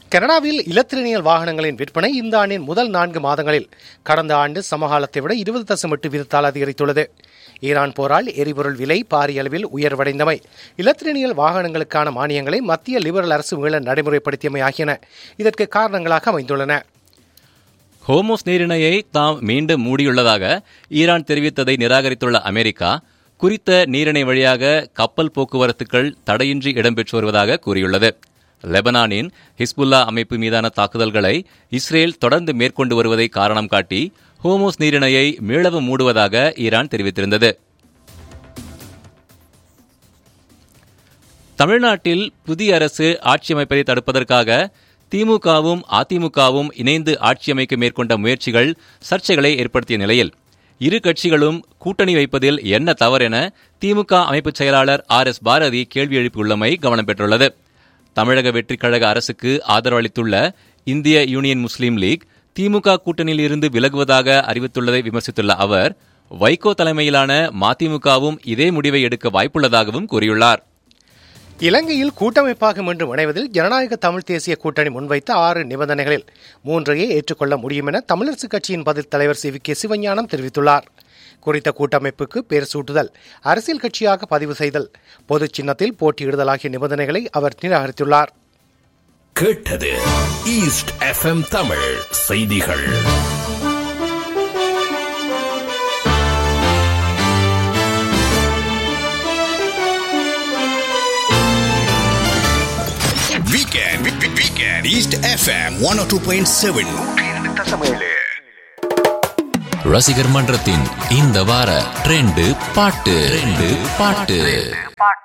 கனடாவில் இலத்திரனியல் வாகனங்களின் விற்பனை இந்த ஆண்டின் முதல் நான்கு மாதங்களில் கடந்த ஆண்டு சமகாலத்தை விட இருபது தசம் எட்டு வீதத்தால் அதிகரித்துள்ளது ஈரான் போரால் எரிபொருள் விலை பாரிய அளவில் உயர்வடைந்தமை இலத்திரனியல் வாகனங்களுக்கான மானியங்களை மத்திய லிபரல் அரசு மீள நடைமுறைப்படுத்தியமை ஆகியன இதற்கு காரணங்களாக அமைந்துள்ளன ஹோமோஸ் நீரிணையை தாம் மீண்டும் மூடியுள்ளதாக ஈரான் தெரிவித்ததை நிராகரித்துள்ள அமெரிக்கா குறித்த நீரிணை வழியாக கப்பல் போக்குவரத்துக்கள் தடையின்றி இடம்பெற்று வருவதாக கூறியுள்ளது லெபனானின் ஹிஸ்புல்லா அமைப்பு மீதான தாக்குதல்களை இஸ்ரேல் தொடர்ந்து மேற்கொண்டு வருவதை காரணம் காட்டி ஹோமோஸ் நீரிணையை மீளவும் மூடுவதாக ஈரான் தெரிவித்திருந்தது தமிழ்நாட்டில் புதிய அரசு ஆட்சி அமைப்பதை தடுப்பதற்காக திமுகவும் அதிமுகவும் இணைந்து ஆட்சி அமைக்க மேற்கொண்ட முயற்சிகள் சர்ச்சைகளை ஏற்படுத்திய நிலையில் இரு கட்சிகளும் கூட்டணி வைப்பதில் என்ன தவறென திமுக அமைப்பு செயலாளர் ஆர் எஸ் பாரதி கேள்வி எழுப்பியுள்ளமை கவனம் பெற்றுள்ளது தமிழக வெற்றிக் கழக அரசுக்கு ஆதரவளித்துள்ள இந்திய யூனியன் முஸ்லீம் லீக் திமுக கூட்டணியில் இருந்து விலகுவதாக அறிவித்துள்ளதை விமர்சித்துள்ள அவர் வைகோ தலைமையிலான மதிமுகவும் இதே முடிவை எடுக்க வாய்ப்புள்ளதாகவும் கூறியுள்ளார் இலங்கையில் கூட்டமைப்பாக மீண்டும் இணைவதில் ஜனநாயக தமிழ் தேசிய கூட்டணி முன்வைத்த ஆறு நிபந்தனைகளில் மூன்றையே ஏற்றுக்கொள்ள முடியும் என தமிழரசுக் கட்சியின் பதில் தலைவர் சி வி கே சிவஞானம் தெரிவித்துள்ளார் குறித்த கூட்டமைப்புக்கு பேர் சூட்டுதல் அரசியல் கட்சியாக பதிவு செய்தல் பொது சின்னத்தில் போட்டியிடுதல் ஆகிய நிபந்தனைகளை அவர் நிராகரித்துள்ளார் கேட்டது ஈஸ்ட் எஃப்எம் தமிழ் செய்திகள் Weekend, week- week- weekend, East FM 102.7. ரசிகர் மன்றத்தின் இந்த வார ட்ரெண்டு பாட்டு ட்ரெண்டு பாட்டு